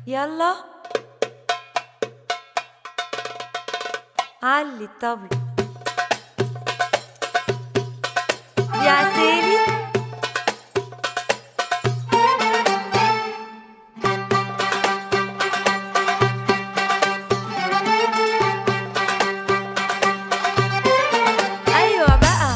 يلا علي الطبل يا عسالي ايوه بقى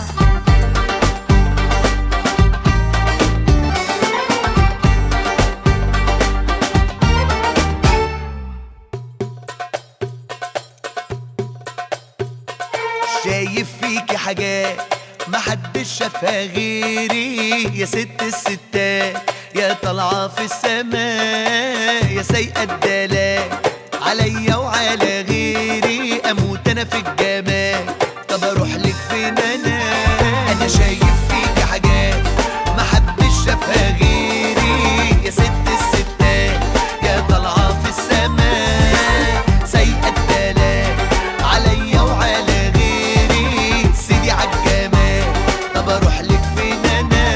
شايف فيكي حاجات محدش شافها غيري يا ست الستات يا طالعة في السماء يا سايقة الدلال عليا وعلى غيري اموت انا في الجمال طب اروح لك فين انا انا شايف فيكي حاجات محدش شافها غيري يا ست الستات يا طالعة في السماء سايقة الدلال عليا وعلى غيري سيدي عالجمال طب اروح لك فين انا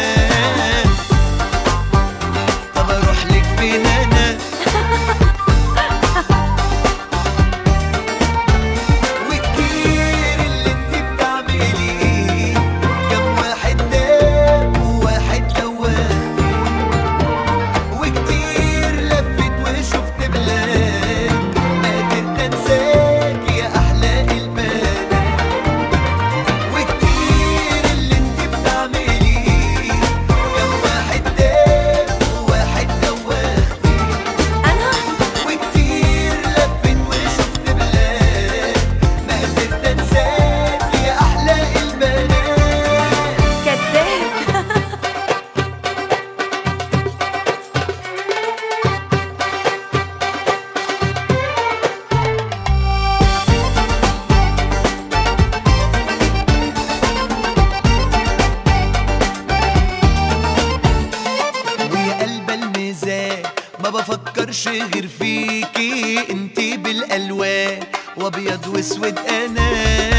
طب اروح لك فين انا وكتير اللي انت بتعمليه كم واحد داب وواحد دوختي وكتير لفت وشفت بلاد ما قدرت انساك يا احلى البنات وكتير اللي انت بتعمليه كم واحد داب وواحد دوختي انا وكتير لفت وشفت بلاد ما قدرت انساك يا احلى البنات كداب ويا قلب الميزان ما بفكرش غير فيكي انتي بالالوان وابيض واسود انا